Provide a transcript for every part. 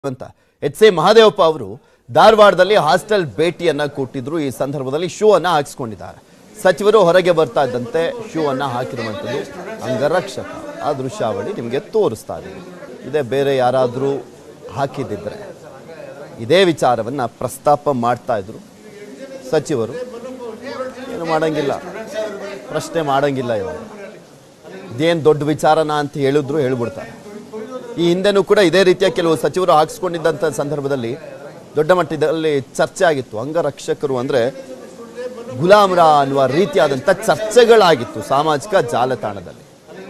ಅಂತ H C Mahadevappa ಅವರು ಧಾರವಾಡದಲ್ಲಿ ಹಾಸ್ಟೆಲ್ ಭೇಟಿಯನ್ನ ಕೊಟ್ಟಿದ್ರು ಈ ಸಂದರ್ಭದಲ್ಲಿ ಶೂ ಅನ್ನ ಹಾಕಿಸ್ಕೊಂಡಿದ್ದಾರೆ ಸಚಿವರು ಹೊರಗೆ ಬರ್ತಾ ಇದ್ದಂತೆ ಶೂ ಅನ್ನ ಹಾಕಿರುವಂಥದ್ದು ಅಂಗರಕ್ಷಕ ಆ ದೃಶ್ಯಾವಳಿ ನಿಮಗೆ ತೋರಿಸ್ತಾ ಇದ್ದೀವಿ ಇದೇ ಬೇರೆ ಯಾರಾದರೂ ಹಾಕಿದ್ದಿದ್ರೆ ಇದೇ ವಿಚಾರವನ್ನ ಪ್ರಸ್ತಾಪ ಮಾಡ್ತಾ ಇದ್ರು ಸಚಿವರು ಏನು ಮಾಡಂಗಿಲ್ಲ ಪ್ರಶ್ನೆ ಮಾಡಂಗಿಲ್ಲ ಇವಾಗ ಇದೇನು ದೊಡ್ಡ ವಿಚಾರನ ಅಂತ ಹೇಳಿದ್ರು ಹೇಳ್ಬಿಡ್ತಾರೆ ಈ ಹಿಂದೆನೂ ಕೂಡ ಇದೇ ರೀತಿಯ ಕೆಲವು ಸಚಿವರು ಹಾಕ್ಸ್ಕೊಂಡಿದ್ದಂಥ ಸಂದರ್ಭದಲ್ಲಿ ದೊಡ್ಡ ಮಟ್ಟದಲ್ಲಿ ಚರ್ಚೆ ಆಗಿತ್ತು ಅಂಗರಕ್ಷಕರು ಅಂದ್ರೆ ಗುಲಾಮ್ರ ಅನ್ನುವ ರೀತಿಯಾದಂಥ ಚರ್ಚೆಗಳಾಗಿತ್ತು ಸಾಮಾಜಿಕ ಜಾಲತಾಣದಲ್ಲಿ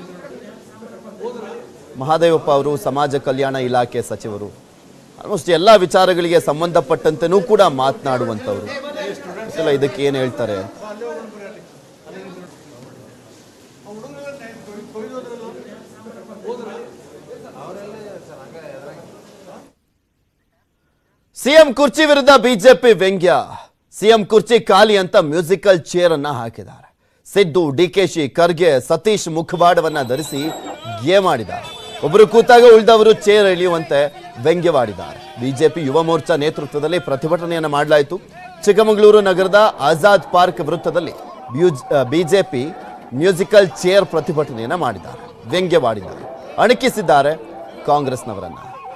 ಮಹಾದೇವಪ್ಪ ಅವರು ಸಮಾಜ ಕಲ್ಯಾಣ ಇಲಾಖೆ ಸಚಿವರು ಆಲ್ಮೋಸ್ಟ್ ಎಲ್ಲ ವಿಚಾರಗಳಿಗೆ ಸಂಬಂಧಪಟ್ಟಂತೆನೂ ಕೂಡ ಮಾತನಾಡುವಂಥವ್ರು ಗೊತ್ತಿಲ್ಲ ಇದಕ್ಕೆ ಏನು ಹೇಳ್ತಾರೆ ಸಿಎಂ ಕುರ್ಚಿ ವಿರುದ್ಧ ಬಿಜೆಪಿ ವ್ಯಂಗ್ಯ ಸಿಎಂ ಕುರ್ಚಿ ಖಾಲಿ ಅಂತ ಮ್ಯೂಸಿಕಲ್ ಚೇರ್ ಅನ್ನ ಹಾಕಿದ್ದಾರೆ ಸಿದ್ದು ಡಿಕೆಶಿ ಖರ್ಗೆ ಸತೀಶ್ ಮುಖವಾಡವನ್ನ ಧರಿಸಿ ಗೇ ಮಾಡಿದ್ದಾರೆ ಒಬ್ಬರು ಕೂತಾಗ ಉಳಿದವರು ಚೇರ್ ಎಳೆಯುವಂತೆ ವ್ಯಂಗ್ಯವಾಡಿದ್ದಾರೆ ಬಿಜೆಪಿ ಯುವ ಮೋರ್ಚಾ ನೇತೃತ್ವದಲ್ಲಿ ಪ್ರತಿಭಟನೆಯನ್ನ ಮಾಡಲಾಯಿತು ಚಿಕ್ಕಮಗಳೂರು ನಗರದ ಆಜಾದ್ ಪಾರ್ಕ್ ವೃತ್ತದಲ್ಲಿ ಬಿಜೆಪಿ ಮ್ಯೂಸಿಕಲ್ ಚೇರ್ ಪ್ರತಿಭಟನೆಯನ್ನ ಮಾಡಿದ್ದಾರೆ ವ್ಯಂಗ್ಯವಾಡಿದ್ದಾರೆ ಅಣಕಿಸಿದ್ದಾರೆ ಕಾಂಗ್ರೆಸ್ನವರನ್ನ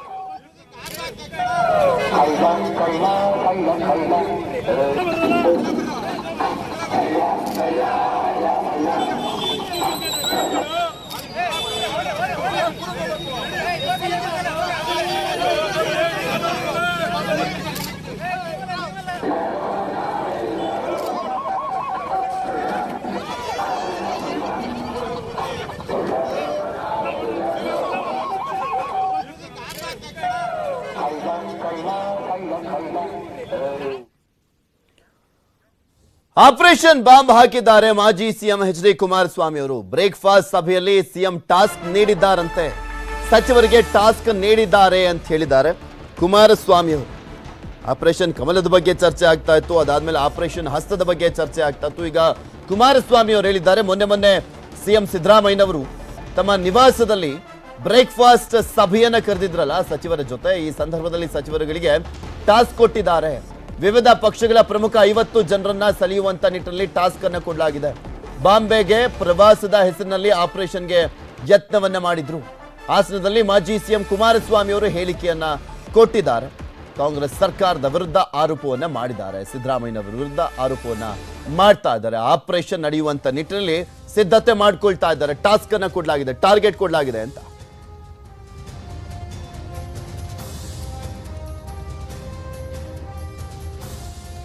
ಆಪರೇಷನ್ ಬಾಂಬ್ ಹಾಕಿದ್ದಾರೆ ಮಾಜಿ ಸಿಎಂ ಎಚ್ ಡಿ ಕುಮಾರಸ್ವಾಮಿ ಅವರು ಬ್ರೇಕ್ಫಾಸ್ಟ್ ಸಭೆಯಲ್ಲಿ ಸಿಎಂ ಟಾಸ್ಕ್ ನೀಡಿದ್ದಾರಂತೆ ಸಚಿವರಿಗೆ ಟಾಸ್ಕ್ ನೀಡಿದ್ದಾರೆ ಅಂತ ಹೇಳಿದ್ದಾರೆ ಕುಮಾರಸ್ವಾಮಿ ಅವರು ಆಪರೇಷನ್ ಕಮಲದ ಬಗ್ಗೆ ಚರ್ಚೆ ಆಗ್ತಾ ಇತ್ತು ಅದಾದ್ಮೇಲೆ ಆಪರೇಷನ್ ಹಸ್ತದ ಬಗ್ಗೆ ಚರ್ಚೆ ಆಗ್ತಾ ಇತ್ತು ಈಗ ಕುಮಾರಸ್ವಾಮಿ ಅವರು ಹೇಳಿದ್ದಾರೆ ಮೊನ್ನೆ ಮೊನ್ನೆ ಸಿಎಂ ಸಿದ್ದರಾಮಯ್ಯನವರು ತಮ್ಮ ನಿವಾಸದಲ್ಲಿ ಬ್ರೇಕ್ಫಾಸ್ಟ್ ಸಭೆಯನ್ನ ಕರೆದಿದ್ರಲ್ಲ ಸಚಿವರ ಜೊತೆ ಈ ಸಂದರ್ಭದಲ್ಲಿ ಸಚಿವರುಗಳಿಗೆ ಟಾಸ್ಕ್ ಕೊಟ್ಟಿದ್ದಾರೆ ವಿವಿಧ ಪಕ್ಷಗಳ ಪ್ರಮುಖ ಐವತ್ತು ಜನರನ್ನ ಸೆಳೆಯುವಂತ ನಿಟ್ಟಿನಲ್ಲಿ ಟಾಸ್ಕ್ ಅನ್ನ ಕೊಡಲಾಗಿದೆ ಬಾಂಬೆಗೆ ಪ್ರವಾಸದ ಹೆಸರಿನಲ್ಲಿ ಆಪರೇಷನ್ಗೆ ಯತ್ನವನ್ನ ಮಾಡಿದ್ರು ಹಾಸನದಲ್ಲಿ ಮಾಜಿ ಸಿಎಂ ಕುಮಾರಸ್ವಾಮಿ ಅವರು ಹೇಳಿಕೆಯನ್ನ ಕೊಟ್ಟಿದ್ದಾರೆ ಕಾಂಗ್ರೆಸ್ ಸರ್ಕಾರದ ವಿರುದ್ಧ ಆರೋಪವನ್ನ ಮಾಡಿದ್ದಾರೆ ಸಿದ್ದರಾಮಯ್ಯನವರ ವಿರುದ್ಧ ಆರೋಪವನ್ನ ಮಾಡ್ತಾ ಇದ್ದಾರೆ ಆಪರೇಷನ್ ನಡೆಯುವಂತ ನಿಟ್ಟಿನಲ್ಲಿ ಸಿದ್ಧತೆ ಮಾಡ್ಕೊಳ್ತಾ ಇದ್ದಾರೆ ಟಾಸ್ಕ್ ಅನ್ನ ಕೊಡಲಾಗಿದೆ ಟಾರ್ಗೆಟ್ ಕೊಡಲಾಗಿದೆ ಅಂತ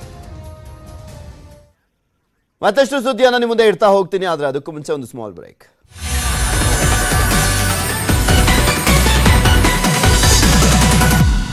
ಮತ್ತಷ್ಟು ಸುದ್ದಿಯನ್ನ ನಿಮ್ಮ ಮುಂದೆ ಇಡ್ತಾ ಹೋಗ್ತೀನಿ ಆದ್ರೆ ಅದಕ್ಕೂ ಮುಂಚೆ ಒಂದು ಸ್ಮಾಲ್ ಬ್ರೇಕ್